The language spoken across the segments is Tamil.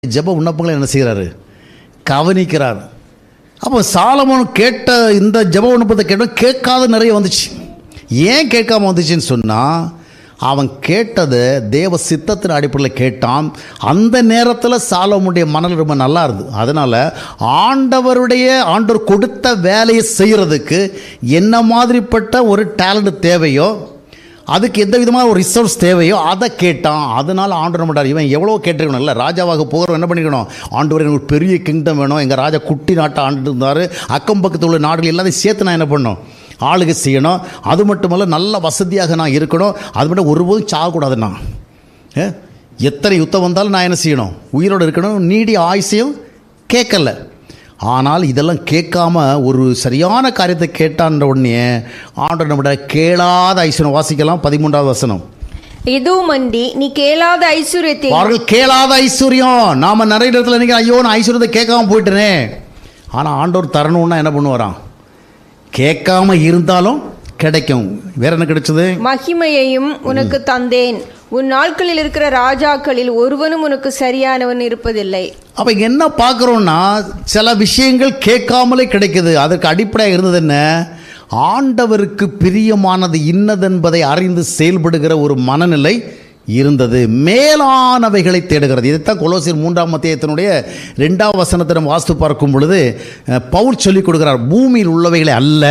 ஜெப விண்ணப்பங்களை என்ன செய்கிறாரு கவனிக்கிறார் அப்போ சாலமோன் கேட்ட இந்த ஜெப விண்ணப்பத்தை கேட்ட கேட்காத நிறைய வந்துச்சு ஏன் கேட்காம வந்துச்சுன்னு சொன்னால் அவன் கேட்டதை தேவ சித்தத்தின் அடிப்படையில் கேட்டான் அந்த நேரத்தில் சாலமுடைய மனல் ரொம்ப நல்லா இருந்தது அதனால் ஆண்டவருடைய ஆண்டவர் கொடுத்த வேலையை செய்கிறதுக்கு என்ன மாதிரிப்பட்ட ஒரு டேலண்ட் தேவையோ அதுக்கு எந்த விதமான ஒரு ரிசோர்ஸ் தேவையோ அதை கேட்டான் அதனால் ஆண்டு மாட்டார் இவன் எவ்வளோ கேட்டிருக்கணும் இல்லை ராஜாவாக போகிறவன் என்ன பண்ணிக்கணும் ஆண்டு எனக்கு ஒரு பெரிய கிங்டம் வேணும் எங்கள் ராஜா குட்டி நாட்டை ஆண்டு இருந்தார் அக்கம் பக்கத்தில் உள்ள நாடுகள் எல்லாத்தையும் சேர்த்து நான் என்ன பண்ணணும் ஆளுகை செய்யணும் அது மட்டுமல்ல நல்ல வசதியாக நான் இருக்கணும் அது மட்டும் ஒருபோதும் சாகக்கூடாது நான் ஏ? எத்தனை யுத்தம் வந்தாலும் நான் என்ன செய்யணும் உயிரோடு இருக்கணும் நீடி ஆயுசையும் கேட்கல ஆனால் இதெல்லாம் கேட்காம ஒரு சரியான காரியத்தை கேட்டான்ற உடனே ஆண்டவர் நம்முடைய கேளாத ஐஸ்வரம் வாசிக்கலாம் பதிமூன்றாவது வசனம் இதுவுமன்றி நீ கேளாத ஐஸ்வர்யத்தை அவர்கள் கேளாத ஐஸ்வர்யம் நாம நிறைய இடத்துல நினைக்கிறோம் ஐயோ நான் ஐஸ்வர்யத்தை கேட்காம போயிட்டேனே ஆனால் ஆண்டவர் தரணும்னா என்ன பண்ணுவாராம் கேட்காம இருந்தாலும் கிடைக்கும் வேற என்ன கிடைச்சது மகிமையையும் உனக்கு தந்தேன் உன் நாட்களில் இருக்கிற ராஜாக்களில் ஒருவனும் உனக்கு சரியானவன் இருப்பதில்லை அப்போ இங்க என்ன பார்க்குறோன்னா சில விஷயங்கள் கேட்காமலே கிடைக்குது அதற்கு அடிப்படையாக இருந்தது என்ன ஆண்டவருக்கு பிரியமானது இன்னதென்பதை அறிந்து செயல்படுகிற ஒரு மனநிலை இருந்தது மேலானவைகளை தேடுகிறது இதைத்தான் கொலோசியர் மூன்றாம் மத்தியத்தினுடைய ரெண்டாம் வசனத்தை நம்ம வாஸ்து பார்க்கும் பொழுது அஹ், பவுல் சொல்லிக் கொடுக்கிறார் பூமியில் உள்ளவைகளை அல்ல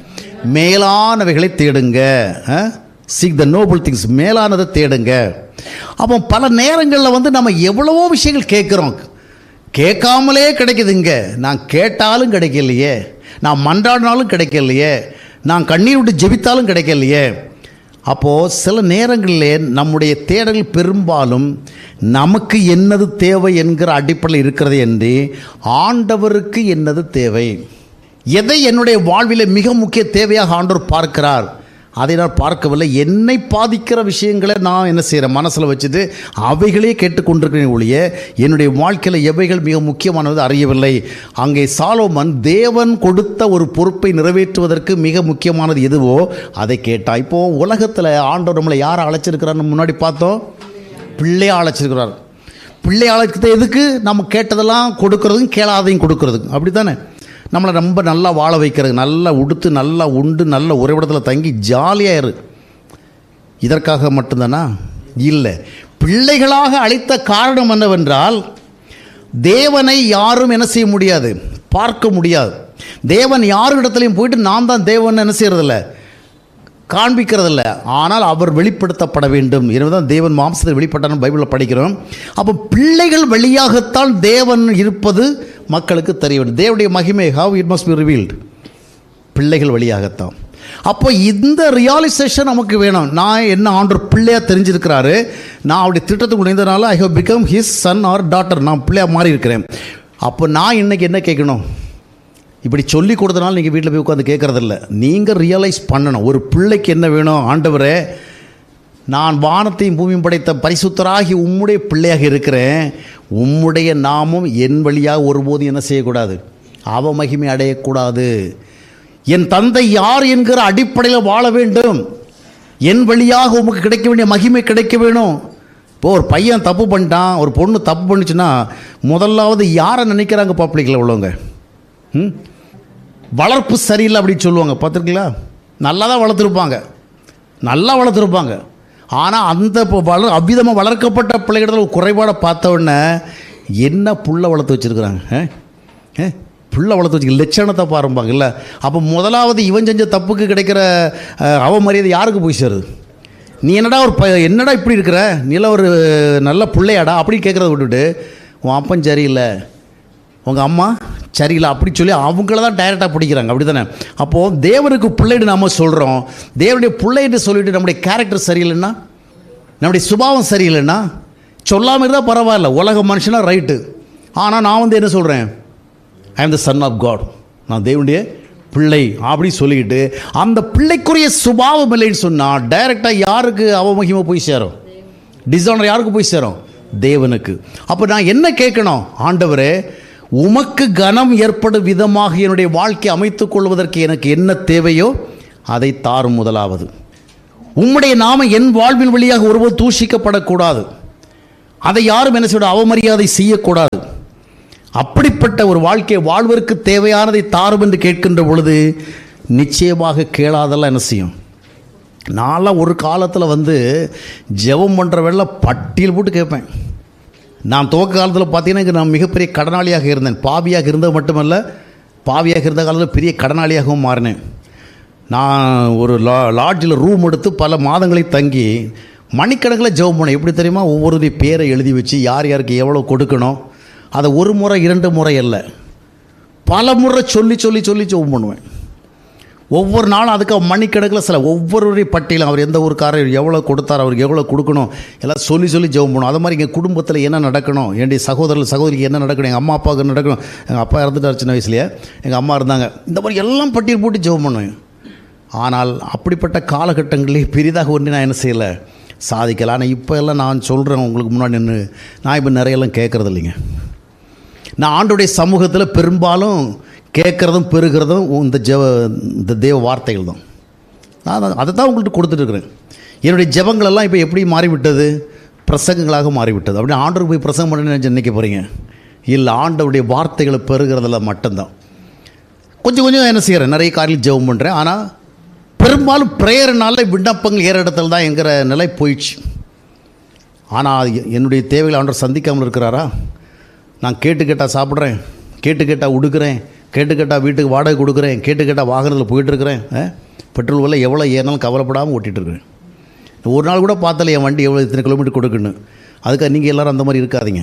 மேலானவைகளை தேடுங்க சீக் த நோபல் திங்ஸ் மேலானதை தேடுங்க அப்போ பல நேரங்களில் வந்து நம்ம எவ்வளவோ விஷயங்கள் கேட்குறோம் கேட்காமலே கிடைக்குதுங்க நான் கேட்டாலும் கிடைக்கலையே நான் மன்றாடினாலும் கிடைக்கலையே நான் கண்ணீர் விட்டு ஜெபித்தாலும் கிடைக்கலையே அப்போது சில நேரங்களிலே நம்முடைய தேடல் பெரும்பாலும் நமக்கு என்னது தேவை என்கிற அடிப்படையில் இருக்கிறது என்று ஆண்டவருக்கு என்னது தேவை எதை என்னுடைய வாழ்விலே மிக முக்கிய தேவையாக ஆண்டவர் பார்க்கிறார் அதை நான் பார்க்கவில்லை என்னை பாதிக்கிற விஷயங்களை நான் என்ன செய்கிறேன் மனசில் வச்சுட்டு அவைகளே கேட்டுக்கொண்டிருக்கிறேன் ஒழிய என்னுடைய வாழ்க்கையில் எவைகள் மிக முக்கியமானது அறியவில்லை அங்கே சாலோமன் தேவன் கொடுத்த ஒரு பொறுப்பை நிறைவேற்றுவதற்கு மிக முக்கியமானது எதுவோ அதை கேட்டா இப்போது உலகத்தில் ஆண்டவர் நம்மளை யாரை அழைச்சிருக்கிறான்னு முன்னாடி பார்த்தோம் பிள்ளையை அழைச்சிருக்கிறார் பிள்ளை அழைக்கிறது எதுக்கு நம்ம கேட்டதெல்லாம் கொடுக்கறதுக்கும் கேளாதையும் கொடுக்கறதுக்கும் அப்படி தானே நம்மளை ரொம்ப நல்லா வாழ வைக்கிறது நல்லா உடுத்து நல்லா உண்டு நல்ல உறைவிடத்தில் தங்கி ஜாலியாக இரு இதற்காக மட்டும்தானா இல்லை பிள்ளைகளாக அழைத்த காரணம் என்னவென்றால் தேவனை யாரும் என்ன செய்ய முடியாது பார்க்க முடியாது தேவன் யாரிடத்துலையும் போயிட்டு நான் தான் தேவன் என்ன செய்யறதில்ல காண்பிக்கிறதில்ல ஆனால் அவர் வெளிப்படுத்தப்பட வேண்டும் எனவே தான் தேவன் மாம்சத்தை வெளிப்பட்டான்னு பைபிளில் படிக்கிறோம் அப்போ பிள்ளைகள் வழியாகத்தான் தேவன் இருப்பது மக்களுக்கு தெரிய வேண்டும் தேவனுடைய மகிமை how it must be revealed பிள்ளைகள் வழியாகத்தான் அப்போ இந்த ரியலைசேஷன் நமக்கு வேணும் நான் என்ன ஆண்டவர் பிள்ளையாக தெரிஞ்சிருக்கிறாரு நான் அவருடைய திட்டத்துக்கு உடைந்தனால I have become his son or daughter நான் பிள்ளையாக மாறி இருக்கிறேன் அப்போ நான் இன்னைக்கு என்ன கேட்கணும் இப்படி சொல்லி கொடுத்தனால நீங்கள் வீட்டில் போய் உட்காந்து கேட்குறதில்ல நீங்கள் ரியலைஸ் பண்ணணும் ஒரு பிள்ளைக்கு என்ன வேணும் ஆண்டவரே நான் வானத்தையும் பூமியும் படைத்த பரிசுத்தராகி உம்முடைய பிள்ளையாக இருக்கிறேன் உம்முடைய நாமம் என் வழியாக ஒருபோதும் என்ன செய்யக்கூடாது அவ மகிமை அடையக்கூடாது என் தந்தை யார் என்கிற அடிப்படையில் வாழ வேண்டும் என் வழியாக உமக்கு கிடைக்க வேண்டிய மகிமை கிடைக்க வேணும் இப்போ ஒரு பையன் தப்பு பண்ணிட்டான் ஒரு பொண்ணு தப்பு பண்ணுச்சுன்னா முதலாவது யாரை நினைக்கிறாங்க பப்ளிக்கில் உள்ளவங்க ம் வளர்ப்பு சரியில்லை அப்படின்னு சொல்லுவாங்க பார்த்துருக்கீங்களா நல்லா தான் வளர்த்துருப்பாங்க நல்லா வளர்த்துருப்பாங்க ஆனால் அந்த இப்போ வள அவ்விதமாக வளர்க்கப்பட்ட பிள்ளைகிட்ட ஒரு குறைபாடை பார்த்த உடனே என்ன புல்லை வளர்த்து வச்சுருக்குறாங்க ஏ புல்லை வளர்த்து வச்சுக்க லட்சணத்தை பாருப்பாங்க இல்லை அப்போ முதலாவது இவன் செஞ்ச தப்புக்கு கிடைக்கிற அஹ், அவமரியாதை யாருக்கு போய் சேருது நீ என்னடா ஒரு ப என்னடா இப்படி இருக்கிற நீல ஒரு நல்ல பிள்ளையாடா அப்படி கேட்குறத விட்டுட்டு உன் அப்பன் சரியில்லை உங்கள் அம்மா சரியில்லை அப்படி சொல்லி அவங்கள தான் டைரெக்டாக பிடிக்கிறாங்க அப்படி தானே அப்போது தேவனுக்கு பிள்ளைன்னு நாம் சொல்கிறோம் தேவனுடைய பிள்ளைன்னு சொல்லிட்டு நம்முடைய கேரக்டர் சரியில்லைன்னா நம்முடைய சுபாவம் சரியில்லைன்னா சொல்லாமல் இருந்தால் பரவாயில்ல உலக மனுஷனா ரைட்டு ஆனால் நான் வந்து என்ன சொல்கிறேன் I am the son of God நான் தேவனுடைய பிள்ளை அப்படி சொல்லிக்கிட்டு அந்த பிள்ளைக்குரிய சுபாவம் இல்லைன்னு சொன்னால் டைரெக்டாக யாருக்கு அவமகிமை போய் சேரும் டிசானர் யாருக்கு போய் சேரும் தேவனுக்கு அப்போ நான் என்ன கேட்கணும் ஆண்டவரே உமக்கு கனம் ஏற்படும் விதமாக என்னுடைய வாழ்க்கையை அமைத்துக் கொள்வதற்கு எனக்கு என்ன தேவையோ அதை தாரும் முதலாவது உம்முடைய நாம என் வாழ்வின் வழியாக ஒருபோது தூஷிக்கப்படக்கூடாது அதை யாரும் என்ன செய்ய அவமரியாதை செய்யக்கூடாது அப்படிப்பட்ட ஒரு வாழ்க்கையை வாழ்வதற்கு தேவையானதை தாரும் என்று கேட்கின்ற பொழுது நிச்சயமாக கேளாதெல்லாம் என்ன செய்யும் நான்லாம் ஒரு காலத்தில் வந்து ஜெபம் பண்ணுற வேலை பட்டியல் போட்டு கேட்பேன் நான் துவக்க காலத்தில் பார்த்தீங்கன்னா நான் மிகப்பெரிய கடனாளியாக இருந்தேன் பாவியாக இருந்தது மட்டுமல்ல பாவியாக இருந்த காலத்தில் பெரிய கடனாளியாகவும் மாறினேன் நான் ஒரு லா லாட்ஜில் ரூம் எடுத்து பல மாதங்களை தங்கி மணிக்கணக்கில் ஜெபம் பண்ணேன் எப்படி தெரியுமா ஒவ்வொருடைய பேரை எழுதி வச்சு யார் யாருக்கு எவ்வளோ கொடுக்கணும் அதை ஒரு முறை இரண்டு முறை அல்ல பல முறை சொல்லி சொல்லி சொல்லி ஜெபம் பண்ணுவேன் ஒவ்வொரு நாளும் அதுக்கு மணிக்கணக்கில் சில ஒவ்வொருவரைய பட்டியலும் அவர் எந்த ஊருக்காரர் எவ்வளோ கொடுத்தார் அவருக்கு எவ்வளோ கொடுக்கணும் எல்லாம் சொல்லி சொல்லி ஜெபம் பண்ணும் அது மாதிரி எங்கள் குடும்பத்தில் என்ன நடக்கணும் என்னுடைய சகோதரர் சகோதரிக்கு என்ன நடக்கணும் எங்கள் அம்மா அப்பாவுக்கு என்ன நடக்கணும் எங்கள் அப்பா இறந்துட்டார் சின்ன வயசுலேயே எங்கள் அம்மா இருந்தாங்க இந்த மாதிரி எல்லாம் பட்டியல் போட்டு ஜெபம் பண்ணுவேன் ஆனால் அப்படிப்பட்ட காலகட்டங்களில் பெரிதாக ஒன்று நான் என்ன செய்யலை சாதிக்கலை ஆனால் இப்போ எல்லாம் நான் சொல்கிறேன் உங்களுக்கு முன்னாடி நின்று நான் இப்போ நிறையெல்லாம் கேட்குறது இல்லைங்க நான் ஆண்டுடைய சமூகத்தில் பெரும்பாலும் கேட்குறதும் பெறுகிறதும் இந்த ஜெப இந்த தேவ வார்த்தைகள் தான் நான் அதை தான் உங்கள்கிட்ட கொடுத்துட்ருக்குறேன் என்னுடைய ஜெபங்கள் எல்லாம் இப்போ எப்படி மாறிவிட்டது பிரசங்கங்களாக மாறிவிட்டது அப்படி ஆண்டருக்கு போய் பிரசங்கம் பண்ண நினைச்சு நினைக்க போகிறீங்க இல்லை ஆண்டவருடைய வார்த்தைகளை பெறுகிறதுல மட்டும்தான் கொஞ்சம் கொஞ்சம் என்ன செய்கிறேன் நிறைய காரியம் ஜெபம் பண்ணுறேன் ஆனால் பெரும்பாலும் ப்ரேயர்னால விண்ணப்பங்கள் ஏற இடத்துல தான் என்கிற நிலை போயிடுச்சு ஆனால் என்னுடைய தேவைகளை ஆண்டவர் சந்திக்காமல் இருக்கிறாரா நான் கேட்டு கேட்டால் சாப்பிட்றேன் கேட்டு கேட்டால் உடுக்கிறேன் கேட்டு கேட்டால் வீட்டுக்கு வாடகை கொடுக்குறேன் கேட்டு கேட்டால் வாகனத்தில் போயிட்டுருக்கிறேன் பெட்ரோல் விலை எவ்வளோ ஏறினாலும் கவலைப்படாமல் ஓட்டிகிட்டு இருக்கிறேன் ஒரு நாள் கூட பார்த்தல என் வண்டி எவ்வளோ இத்தனை கிலோமீட்டர் கொடுக்குன்னு அதுக்காக நீங்கள் எல்லோரும் அந்த மாதிரி இருக்காதீங்க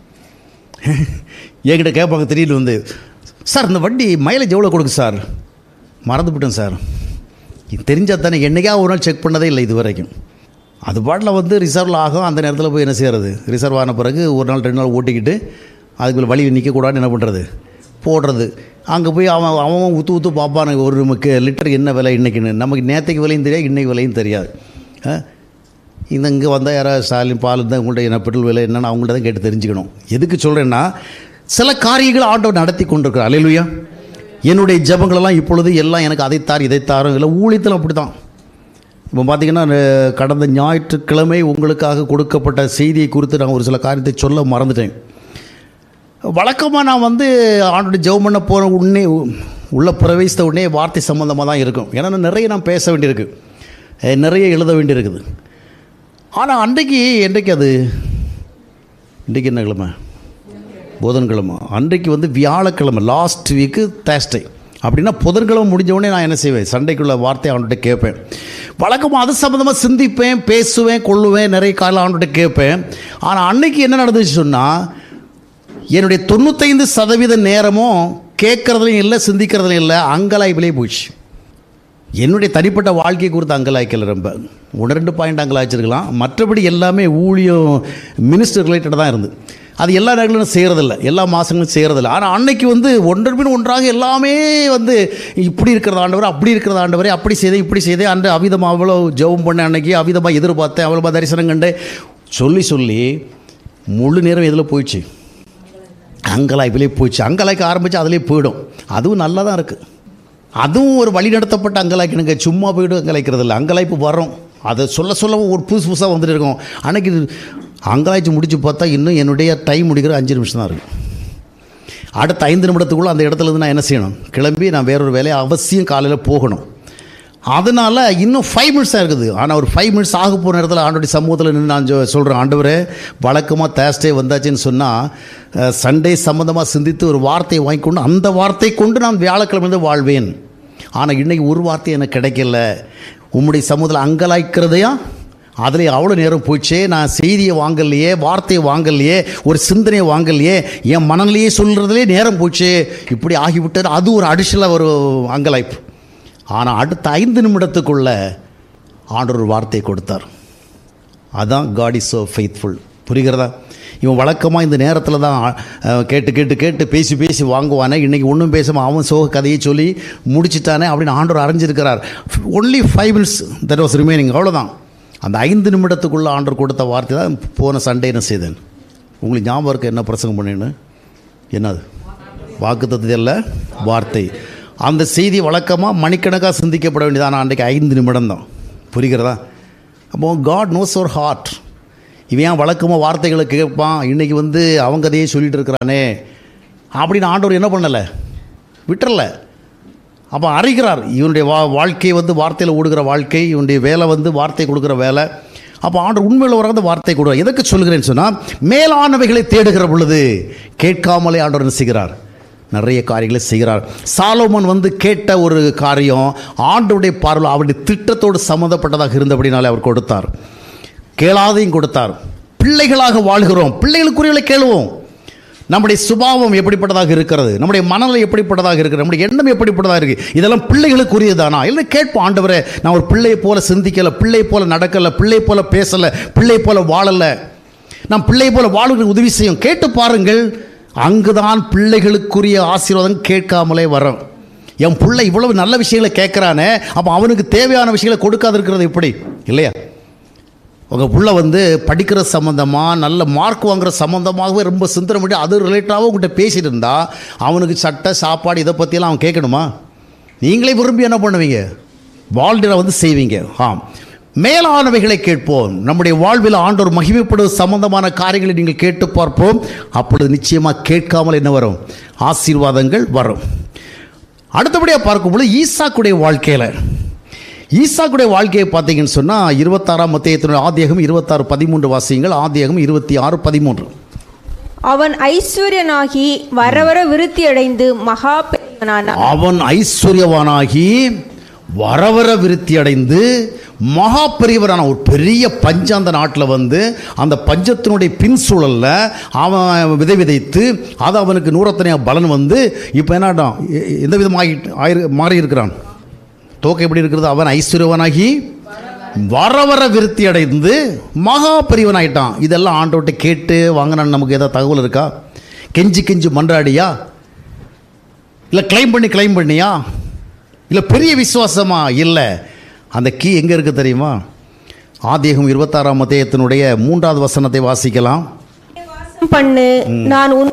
என்கிட்ட கேட்பாங்க திடீர்னு வந்து சார் இந்த வண்டி மைலேஜ் எவ்வளோ கொடுக்கு சார் மறந்துவிட்டேன் சார் தெரிஞ்சால் தானே என்னைக்கா ஒரு நாள் செக் பண்ணதே இல்லை இது வரைக்கும் அது பாட்டில் வந்து ரிசர்வில் ஆகும் அந்த நேரத்தில் போய் என்ன செய்கிறது ரிசர்வ் ஆன பிறகு ஒரு நாள் ரெண்டு நாள் ஓட்டிக்கிட்டு அதுக்குள்ள வழி நிற்கக்கூடாதுன்னு என்ன பண்ணுறது போடுறது அங்கே போய் அவன் அவன் ஊற்று ஊற்று பார்ப்பானுங்க ஒரு நமக்கு லிட்டர் என்ன விலை இன்றைக்கின்னு நமக்கு நேற்றுக்கு விலையும் தெரியாது இன்றைக்கு விலையும் தெரியாது ஆ? இந்த இங்கே வந்தால் யாராவது ஸ்டாலின் பால் இருந்தால் உங்கள்கிட்ட என்ன பெட்ரோல் விலை என்னென்னு அவங்கள்ட்ட தான் கேட்டு தெரிஞ்சுக்கணும் எதுக்கு சொல்கிறேன்னா சில காரியங்கள் ஆண்டவர் நடத்தி கொண்டிருக்கிறார் அலையிலுயா என்னுடைய ஜெபங்களெல்லாம் இப்பொழுது எல்லாம் எனக்கு அதைத்தார் இதைத்தாரும் இல்லை ஊழியத்தில் அப்படி தான் இப்போ பார்த்தீங்கன்னா அஹ், கடந்த ஞாயிற்றுக்கிழமை உங்களுக்காக கொடுக்கப்பட்ட செய்தியை குறித்து நான் ஒரு சில காரியத்தை சொல்ல மறந்துட்டேன் வழக்கமாக நான் வந்து ஆண்டோட ஜெபம் பண்ண போகிற உடனே உள்ள பிரவேசித்த உடனே வார்த்தை சம்மந்தமாக தான் இருக்கும் ஏன்னா நான் நிறைய நான் பேச வேண்டியிருக்கு அஹ், நிறைய எழுத வேண்டியிருக்குது ஆனால் அன்றைக்கு என்றைக்கு அது இன்றைக்கு என்ன கிழமை புதன்கிழமை அன்றைக்கு வந்து வியாழக்கிழமை லாஸ்ட் வீக்கு தேஸ்டே அப்படின்னா புதன்கிழமை முடிஞ்ச உடனே நான் என்ன செய்வேன் சண்டைக்குள்ள வார்த்தை அவன்கிட்ட கேட்பேன் வழக்கமாக அது சம்மந்தமாக சிந்திப்பேன் பேசுவேன் கொள்ளுவேன் நிறைய காலம் அவன்கிட்ட கேட்பேன் ஆனால் அன்னைக்கு என்ன நடந்துச்சு சொன்னால் என்னுடைய தொண்ணூத்தைந்து சதவீத நேரமும் கேட்குறதுலையும் இல்லை சிந்திக்கிறதுலையும் இல்லை அங்கலாய்ப்பிலே போச்சு என்னுடைய தனிப்பட்ட வாழ்க்கை குறித்து அங்கலாய்க்கல ரொம்ப ஒன்று ரெண்டு பாயிண்ட் அங்கலாய்ச்சிருக்கலாம் மற்றபடி எல்லாமே ஊழியம் மினிஸ்டர் ரிலேட்டடாக தான் இருந்து அது எல்லா நேரங்களும் செய்கிறதில்ல எல்லா மாதங்களும் செய்கிறதில்ல ஆனால் அன்னைக்கு வந்து ஒன்றரை பின் ஒன்றாக எல்லாமே வந்து இப்படி இருக்கிறது ஆண்டவர் அப்படி இருக்கிறது ஆண்டவரே அப்படி செய்தேன் இப்படி செய்தேன் அன்று அவிதமாக அவ்வளோ ஜெபம் பண்ணேன் அன்னைக்கு அவிதமாக எதிர்பார்த்தேன் அவ்வளோ தரிசனம் கண்டேன் சொல்லி சொல்லி முழு நேரம் இதில் போயிடுச்சு அங்கலாய்ப்பிலே போயிடுச்சு அங்கலாய்க்க ஆரம்பித்து அதிலே போயிடும் அதுவும் நல்லா தான் இருக்குது அதுவும் ஒரு வழி நடத்தப்பட்ட அங்கலாய்க்கணுங்க சும்மா போய்ட்டு அங்கலாய்க்கிறது இல்லை அங்கலாய்ப்பு வரும் அதை சொல்ல சொல்ல ஒரு புதுசு புதுசாக வந்துட்டு இருக்கும் அன்னைக்கு இது அங்கலாய்ச்சி முடிச்சு பார்த்தா இன்னும் என்னுடைய டைம் முடிக்கிற அஞ்சு நிமிஷம் தான் இருக்குது அடுத்த ஐந்து நிமிடத்துக்குள்ளே அந்த இடத்துல இருந்து நான் என்ன செய்யணும் கிளம்பி நான் வேறொரு வேலையை அவசியம் காலையில் போகணும் அதனால் இன்னும் ஃபைவ் மினிட்ஸாக இருக்குது ஆனால் ஒரு ஃபைவ் மினிட்ஸ் ஆக போகிற நேரத்தில் ஆண்டோடைய சமூகத்தில் நின்று நான் சொ- சொல்கிறேன் ஆண்டவரே வழக்கமாக தேர்ஸ்டே வந்தாச்சுன்னு சொன்னால் சண்டே சம்மந்தமாக சிந்தித்து ஒரு வார்த்தையை வாங்கி கொண்டு அந்த வார்த்தை கொண்டு நான் வியாழக்கிழமை வாழ்வேன் ஆனால் இன்னைக்கு ஒரு வார்த்தை எனக்கு கிடைக்கல உம்முடைய சமூகத்தில் அங்கலாய்க்கிறதையா அதில் அவ்வளோ நேரம் போயிடுச்சே நான் செய்தியை வாங்கலையே வார்த்தையை வாங்கலையே ஒரு சிந்தனையை வாங்கலையே என் மனநிலையே சொல்கிறதுலே நேரம் போச்சு இப்படி ஆகிவிட்டது அது ஒரு அடிஷனலாக ஒரு அங்கலாய்ப்பு ஆனால் அடுத்த ஐந்து நிமிடத்துக்குள்ள ஆண்டவர் ஒரு வார்த்தையை கொடுத்தார் அதான் காட் இஸ் ஸோ ஃபெய்த்ஃபுல் புரிகிறதா இவன் வழக்கமாக இந்த நேரத்தில் தான் அஹ், கேட்டு கேட்டு கேட்டு பேசி பேசி வாங்குவானே இன்றைக்கி ஒன்றும் பேசாமல் அவன் சோக கதையை சொல்லி முடிச்சிட்டானே அப்படின்னு ஆண்டவர் அறிஞ்சிருக்கிறார் only five minutes that was remaining அவ்வளோதான் அந்த ஐந்து நிமிடத்துக்குள்ளே ஆண்டவர் கொடுத்த வார்த்தை தான் போன சண்டே என்ன செய்தேன் உங்களுக்கு ஞாபகம் இருக்க என்ன பிரசங்கம் பண்ணேன்னு என்னது வாக்கு அல்ல வார்த்தை அந்த செய்தி வழக்கமாக மணிக்கணக்காக சிந்திக்கப்பட வேண்டியது ஆனால் அன்றைக்கு ஐந்து நிமிடம் தான் புரிகிறதா அப்போ காட் நோஸ் அவர் ஹார்ட் இவன் ஏன் வழக்கமாக வார்த்தைகளை கேட்பான் இன்றைக்கி வந்து அவங்க கதையே சொல்லிட்டு இருக்கிறானே அப்படின்னு ஆண்டவர் என்ன பண்ணலை விட்டுறல அப்போ அறிகிறார் இவனுடைய வா வாழ்க்கை வந்து வார்த்தையில் ஓடுகிற வாழ்க்கை இவனுடைய வேலை வந்து வார்த்தை கொடுக்குற வேலை அப்போ ஆண்டவர் உண்மையில் வராத வார்த்தை கொடுக்குறார் எதற்கு சொல்கிறேன்னு சொன்னால் மேலானவைகளை தேடுகிற பொழுது கேட்காமலே ஆண்டவர் என்ன செய்கிறார் நிறைய காரியங்களை செய்கிறார் சாலோமன் வந்து கேட்ட ஒரு காரியம் ஆண்டவருடைய பார்வை அவருடைய திட்டத்தோடு சம்மந்தப்பட்டதாக இருந்தபடினாலே அவர் கொடுத்தார் கேளாதையும் கொடுத்தார் பிள்ளைகளாக வாழ்கிறோம் பிள்ளைகளுக்குரியவளை கேளுவோம் நம்முடைய சுபாவம் எப்படிப்பட்டதாக இருக்கிறது நம்முடைய மனநிலை எப்படிப்பட்டதாக இருக்கிறது நம்முடைய எண்ணம் எப்படிப்பட்டதாக இருக்குது இதெல்லாம் பிள்ளைகளுக்குரியதானா இல்லை கேட்போம் ஆண்டவரே நான் ஒரு பிள்ளையை போல சிந்திக்கலை பிள்ளை போல நடக்கலை பிள்ளை போல பேசலை பிள்ளை போல வாழலை நான் பிள்ளை போல வாழுகிற உதவி செய்யும் கேட்டு பாருங்கள் அங்குதான் பிள்ளைகளுக்குரிய ஆசீர்வாதம் கேட்காமலே வரும் என் பிள்ளை இவ்வளவு நல்ல விஷயங்களை கேட்குறானே அப்போ அவனுக்கு தேவையான விஷயங்களை கொடுக்காதிருக்கிறது எப்படி இல்லையா உங்கள் புள்ள வந்து படிக்கிற சம்மந்தமாக நல்ல மார்க் வாங்குற சம்மந்தமாகவே ரொம்ப சிந்தனை பண்ணி அது ரிலேட்டாகவும் உங்கள்கிட்ட பேசிட்டு இருந்தா அவனுக்கு சட்டை சாப்பாடு இதை பற்றியெல்லாம் அவன் கேட்கணுமா நீங்களே விரும்பி என்ன பண்ணுவீங்க வாழ்டில் வந்து செய்வீங்க ஆம் மேலானவைகளை கேட்போம் நம்முடைய வாழ்வில் ஆண்டோர் மகிமைப்படுவது சம்பந்தமான காரியங்களை நீங்கள் கேட்டு பார்ப்போம் அப்பொழுது நிச்சயமாக கேட்காமல் என்ன வரும் ஆசீர்வாதங்கள் வரும் அடுத்தபடியாக பார்க்கும்பொழுது ஈசாக்குடைய வாழ்க்கையில் ஈசாக்குடைய வாழ்க்கையை பார்த்தீங்கன்னு சொன்னால் இருபத்தாறாம் மத்தியத்தினுடைய ஆதியகம் இருபத்தாறு பதிமூன்று வாசியங்கள் ஆதியகம் இருபத்தி ஆறு பதிமூன்று அவன் ஐஸ்வர்யனாகி வர வர விருத்தி அடைந்து மகா பெரியவனானான் அவன் ஐஸ்வர்யவானாகி வர வர விருத்தி அடைந்து மகா பெரியவரான ஒரு பெரிய பஞ்சம் அந்த நாட்டில் வந்து அந்த பஞ்சத்தினுடைய பின் சூழலில் அவன் விதை விதைத்து அது அவனுக்கு நூறத்தனையாக பலன் வந்து இப்போ என்னடான் எ- எந்த விதமாகி ஆயிரு மாறி இருக்கிறான் தோக்க எப்படி இருக்கிறது அவன் ஐஸ்வர்யவனாகி வர வர விருத்தி அடைந்து மகா பெரியவனாயிட்டான் இதெல்லாம் ஆண்டவர்கிட்ட கேட்டு வாங்கினான்னு நமக்கு ஏதாவது தகவல் இருக்கா கெஞ்சி கெஞ்சி மன்றாடியா இல்லை கிளைம் பண்ணி கிளைம் பண்ணியா இல்லை பெரிய விசுவாசமா இல்லை அந்த கீ எங்கே இருக்குது தெரியுமா ஆதியகம் இருபத்தாறாம் மத்தியத்தினுடைய மூன்றாவது வசனத்தை வாசிக்கலாம் பண்ணு நான் உன்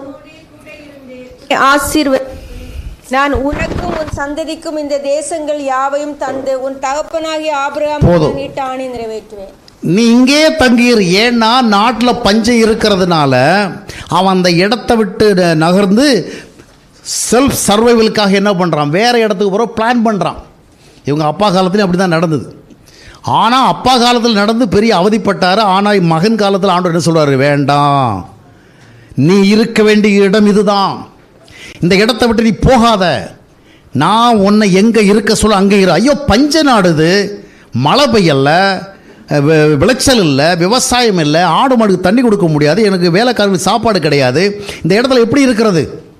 ஆசீர்வ நான் உனக்கும் உன் சந்ததிக்கும் இந்த தேசங்கள் யாவையும் தந்து உன் தகப்பனாகிய ஆபிரகாம் போதும். நீட்ட ஆணை நிறைவேற்றுவேன் நீ இங்கே தங்கியிரு ஏன்னா நாட்டில் பஞ்சம் இருக்கிறதுனால அவன் அந்த இடத்த விட்டு ந- நகர்ந்து செல்ஃப் சர்வைவலுக்காக என்ன பண்ணுறான் வேறு இடத்துக்கு போகிற பிளான் பண்ணுறான் இவங்க அப்பா காலத்துலேயும் அப்படி தான் நடந்தது ஆனால் அப்பா காலத்தில் நடந்து பெரிய அவதிப்பட்டார் ஆனால் மகன் காலத்தில் ஆண்டவர் என்ன சொல்றாரு வேண்டாம் நீ இருக்க வேண்டிய இடம் இதுதான் இந்த இடத்தை விட்டு நீ போகாத நான் உன்னை எங்கே இருக்க சொல்ல அங்கே இரு ஐயோ பஞ்ச நாடுது மழை பெய்யல வி- விளைச்சல் இல்லை விவசாயம் இல்லை ஆடு மாடுக்கு தண்ணி கொடுக்க முடியாது எனக்கு வேலைக்காரங்களுக்கு சாப்பாடு கிடையாது இந்த இடத்துல எப்படி இருக்கிறது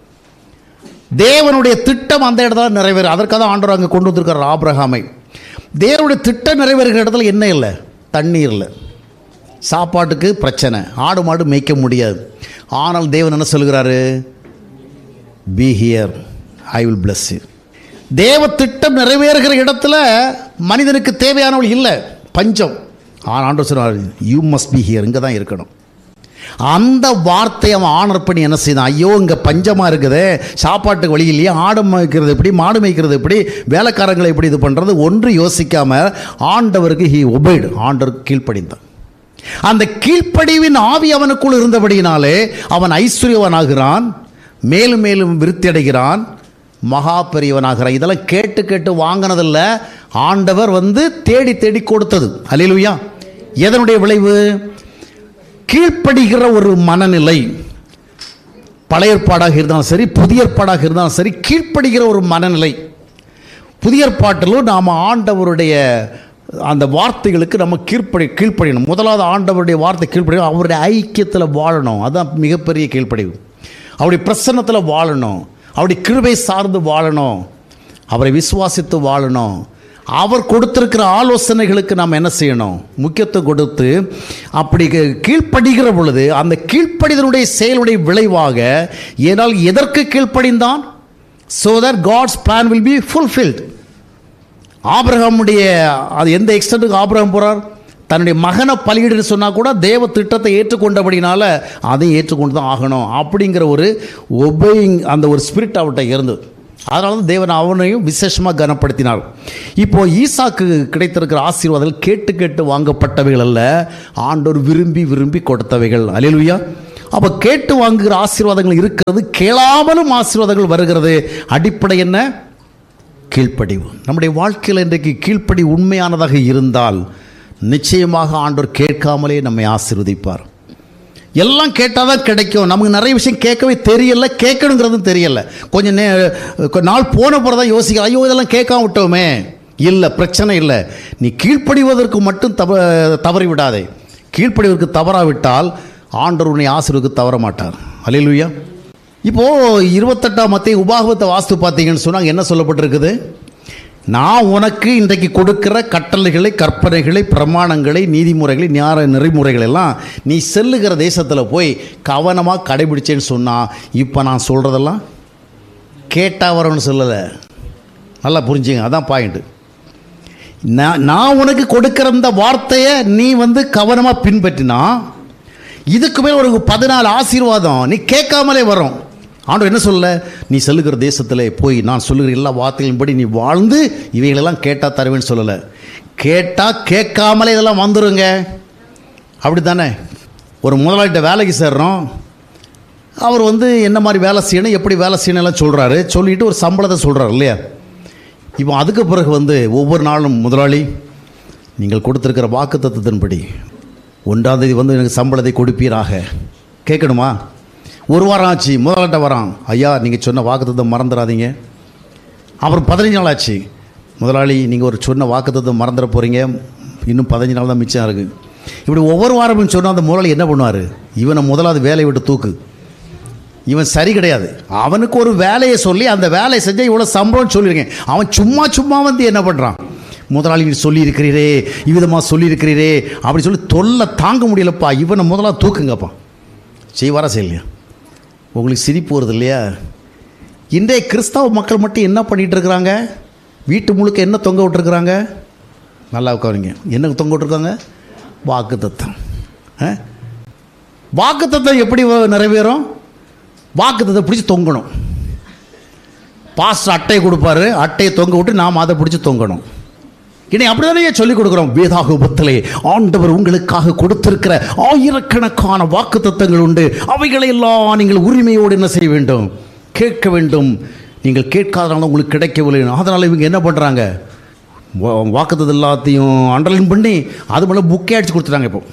தேவனுடைய திட்டம் அந்த இடத்துல நிறைவேறும் அதற்காக தான் ஆண்டவர் அங்கே கொண்டு வந்திருக்கார் ஆபிரகாமை தேவனுடைய திட்டம் நிறைவேறுகிற இடத்துல என்ன இல்லை தண்ணீர் இல்லை சாப்பாட்டுக்கு பிரச்சனை ஆடு மாடு மேய்க்க முடியாது ஆனால் தேவன் என்ன சொல்கிறாரு be here I will bless you தேவ திட்டம் நிறைவேறுகிற இடத்துல மனிதனுக்கு தேவையானவள் இல்லை பஞ்சம் ஆனால் ஆண்டவர் சொன்னார் யூ மஸ்ட் பி ஹியர் இங்கே தான் இருக்கணும் அந்த வார்த்தையை அவன் ஆனர் பண்ணி என்ன செய்தான் ஐயோ இங்கே பஞ்சமாக இருக்குதே சாப்பாட்டுக்கு வழி இல்லையா ஆடு மேய்க்கிறது எப்படி மாடு மேய்க்கிறது எப்படி வேலைக்காரங்களை எப்படி இது பண்ணுறது ஒன்று யோசிக்காம ஆண்டவருக்கு ஹி ஒபைடு ஆண்டவருக்கு கீழ்ப்படிந்தான் அந்த கீழ்ப்படிவின் ஆவி அவனுக்குள் இருந்தபடியினாலே அவன் ஐஸ்வர்யவனாகிறான் மேலும் மேலும் விருத்தி அடைகிறான் மகா பெரியவனாகிறான் இதெல்லாம் கேட்டு கேட்டு வாங்கினதில்ல ஆண்டவர் வந்து தேடி தேடி கொடுத்தது அல்லேலூயா எதனுடைய விளைவு கீழ்ப்படுகிற ஒரு மனநிலை பழைய ஏற்பாடாக இருந்தாலும் சரி புதிய ஏற்பாடாக இருந்தாலும் சரி கீழ்ப்படுகிற ஒரு மனநிலை புதிய ஏற்பாட்டிலும் நாம் ஆண்டவருடைய அந்த வார்த்தைகளுக்கு நம்ம கீழ்ப்படி கீழ்ப்படியணும் முதலாவது ஆண்டவருடைய வார்த்தை கீழ்ப்படியும் அவருடைய ஐக்கியத்தில் வாழணும் அதுதான் மிகப்பெரிய கீழ்ப்படிவு அவருடைய பிரசன்னத்தில் வாழணும் அவருடைய கிருபை சார்ந்து வாழணும் அவரை விசுவாசித்து வாழணும் அவர் கொடுத்திருக்கிற ஆலோசனைகளுக்கு நாம் என்ன செய்யணும் முக்கியத்துவம் கொடுத்து அப்படி கீ- கீழ்ப்படுகிற பொழுது அந்த கீழ்ப்படிதனுடைய செயலுடைய விளைவாக ஏனால் எதற்கு கீழ்ப்படிந்தான் so that God's plan will be fulfilled ஆபிரகாமுடைய அது எந்த எக்ஸ்டென்ட்டுக்கு ஆபிரகாம் போகிறார் தன்னுடைய மகனை பலியிடுன்னு சொன்னால் கூட தேவ திட்டத்தை ஏற்றுக்கொண்டபடினால அதையும் ஏற்றுக்கொண்டு தான் ஆகணும் அப்படிங்கிற ஒரு ஒபேயிங் அந்த ஒரு ஸ்பிரிட் அவர்கிட்ட இருந்தது அதனால தான் தேவன் அவனையும் விசேஷமாக கனப்படுத்தினார் இப்போ ஈசாக்கு கிடைத்திருக்கிற ஆசீர்வாதங்கள் கேட்டு கேட்டு வாங்கப்பட்டவைகள் அல்ல ஆண்டோர் விரும்பி விரும்பி கொடுத்தவைகள் அலையலுயா அப்போ கேட்டு வாங்குகிற ஆசீர்வாதங்கள் இருக்கிறது கேளாமலும் ஆசீர்வாதங்கள் வருகிறது அடிப்படை என்ன கீழ்ப்படிவு நம்முடைய வாழ்க்கையில் இன்றைக்கு கீழ்ப்படி உண்மையானதாக இருந்தால் நிச்சயமாக ஆண்டவர் கேட்காமலே நம்மை ஆசீர்வதிப்பார் எல்லாம் கேட்டால் தான் கிடைக்கும் நமக்கு நிறைய விஷயம் கேட்கவே தெரியல கேட்கணுங்கிறதும் தெரியல கொஞ்சம் நே கொஞ்ச நாள் போன பிறகு தான் யோசிக்க ஐயோ இதெல்லாம் கேட்காம விட்டோமே இல்லை பிரச்சனை இல்லை நீ கீழ்ப்படிவதற்கு மட்டும் தவ தவறி விடாதே கீழ்ப்படிவதற்கு தவறாவிட்டால் ஆண்டவர் உன்னை ஆசீர்வதிக்க தவற மாட்டார் அலையிலுயா இப்போது இருபத்தெட்டாம் மத்திய உபாகவத்தை வாஸ்து பார்த்தீங்கன்னு சொன்னாங்க என்ன சொல்லப்பட்டிருக்குது நான் உனக்கு இன்றைக்கு கொடுக்கிற கட்டளைகளை கற்பனைகளை பிரமாணங்களை நீதிமுறைகளை ஞான நெறிமுறைகள் எல்லாம் நீ செல்லுகிற தேசத்தில் போய் கவனமாக கடைபிடிச்சேன்னு சொன்னால் இப்போ நான் சொல்கிறதெல்லாம் கேட்டா வரணும்னு சொல்லலை நல்லா புரிஞ்சுங்க அதான் பாயிண்ட்டு நான் நான் உனக்கு கொடுக்கிற இந்த வார்த்தையை நீ வந்து கவனமாக பின்பற்றினா இதுக்கு மேல் ஒரு பதினாலு ஆசீர்வாதம் நீ கேட்காமலே வரும் ஆண்டவர் என்ன சொல்ல நீ செல்லுகிற தேசத்தில் போய் நான் சொல்லுகிற எல்லா வார்த்தைகளின்படி நீ வாழ்ந்து இவைகளெல்லாம் கேட்டால் தருவேன்னு சொல்லலை கேட்டால் கேட்காமலே இதெல்லாம் வந்துருங்க அப்படி தானே ஒரு முதலாளிகிட்ட வேலைக்கு சேர்றோம் அவர் வந்து என்ன மாதிரி வேலை செய்யணும் எப்படி வேலை செய்யணும் எல்லாம் சொல்கிறாரு சொல்லிட்டு ஒரு சம்பளத்தை சொல்கிறார் இல்லையா இப்போ அதுக்கு பிறகு வந்து ஒவ்வொரு நாளும் முதலாளி நீங்கள் கொடுத்துருக்கிற வாக்கு தத்துவத்தின்படி ஒன்றாம் தேதி வந்து எனக்கு சம்பளத்தை கொடுப்பீராக கேட்கணுமா ஒரு வாரம் ஆச்சு முதலாட்ட வரான் ஐயா நீங்கள் சொன்ன வாக்குத்தத்தம் மறந்துடாதீங்க அப்புறம் பதினஞ்சு நாள் ஆச்சு முதலாளி நீங்கள் ஒரு சொன்ன வாக்குத்தத்தம் மறந்துட போகிறீங்க இன்னும் பதினஞ்சு நாள் தான் மிச்சம் இருக்குது இப்படி ஒவ்வொரு வாரமும் சொன்னால் அந்த முதலாளி என்ன பண்ணுவார் இவனை முதலாவது வேலையை விட்டு தூக்கு இவன் சரி கிடையாது அவனுக்கு ஒரு வேலையை சொல்லி அந்த வேலையை செஞ்சால் இவ்வளோ சம்பளம் சொல்லியிருக்கேன் அவன் சும்மா சும்மா வந்து என்ன பண்ணுறான் முதலாளி நீ சொல்லியிருக்கிறீரே இவ்விதமாக சொல்லியிருக்கிறீரே அப்படி சொல்லி தொல்லை தாங்க முடியலப்பா இவனை முதலாக தூக்குங்கப்பா செய்வாரா செய்யலையா உங்களுக்கு சிரிப்பு வருது இல்லையா இன்றைய கிறிஸ்தவ மக்கள் மட்டும் என்ன பண்ணிகிட்டு இருக்கிறாங்க வீட்டு முழுக்க என்ன தொங்க விட்டுருக்குறாங்க நல்லா உட்காருங்க என்ன தொங்க விட்டுருக்காங்க வாக்கு தத்தம் வாக்கு தத்தம் எப்படி வ- நிறைவேறும் வாக்கு தத்தம் பிடிச்சி தொங்கணும் பாஸ்டர் அட்டையை கொடுப்பாரு அட்டையை தொங்க விட்டு நாம் அதை பிடிச்சி தொங்கணும் இனி அப்படிதானே சொல்லிக் கொடுக்குறோம் வேதாகபத்திலே ஆண்டவர் உங்களுக்காக கொடுத்திருக்கிற ஆயிரக்கணக்கான வாக்கு தத்தங்கள் உண்டு அவைகளை எல்லாம் நீங்கள் உரிமையோடு என்ன செய்ய வேண்டும் கேட்க வேண்டும் நீங்கள் கேட்காதனால உங்களுக்கு கிடைக்கவில்லை அதனால் இவங்க என்ன பண்ணுறாங்க வாக்குத்தது எல்லாத்தையும் அண்டர்லைன் பண்ணி அது மேலே புக்கே அடிச்சு கொடுத்துட்டாங்க இப்போ